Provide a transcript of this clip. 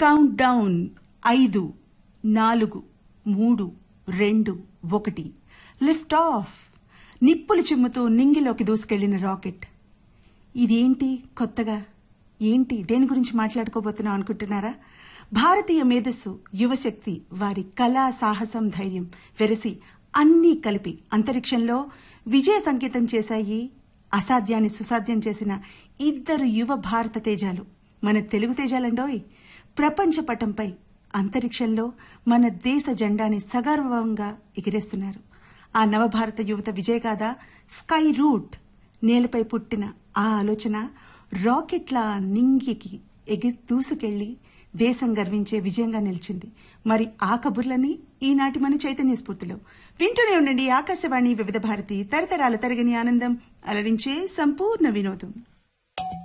count down ఐదు నాలుగు మూడు రెండు ఒకటి లిఫ్ట్ ఆఫ్ నిప్పులు చిమ్ముతూ నింగిలోకి దూసుకెళ్లిన రాకెట్ ఇదేంటి కొత్తగా ఏంటి దేని గురించి మాట్లాడుకోబోతున్నాం అనుకుంటున్నారా భారతీయ మేధస్సు యువశక్తి వారి కళా సాహసం ధైర్యం వెరసి అన్నీ కలిపి అంతరిక్షంలో విజయ సంకేతం చేశాయి అసాధ్యాన్ని సుసాధ్యం చేసిన ఇద్దరు యువ భారత తేజాలు మన తెలుగు తేజాలండోయ్ ప్రపంచ పటంపై అంతరిక్షంలో మన దేశ జెండాని సగర్వంగా ఎగిరేస్తున్నారు ఆ నవభారత యువత విజయగాథ స్కై రూట్ నేలపై పుట్టిన ఆ ఆలోచన రాకెట్ల నింగికి ఎగి దూసుకెళ్లి దేశం గర్వించే విజయంగా నిలిచింది మరి ఆ కబుర్లని ఈనాటి మన చైతన్య స్ఫూర్తిలో వింటూనే ఉండండి ఆకాశవాణి వివిధ భారతి తరతరాల తరగని ఆనందం అలరించే సంపూర్ణ వినోదం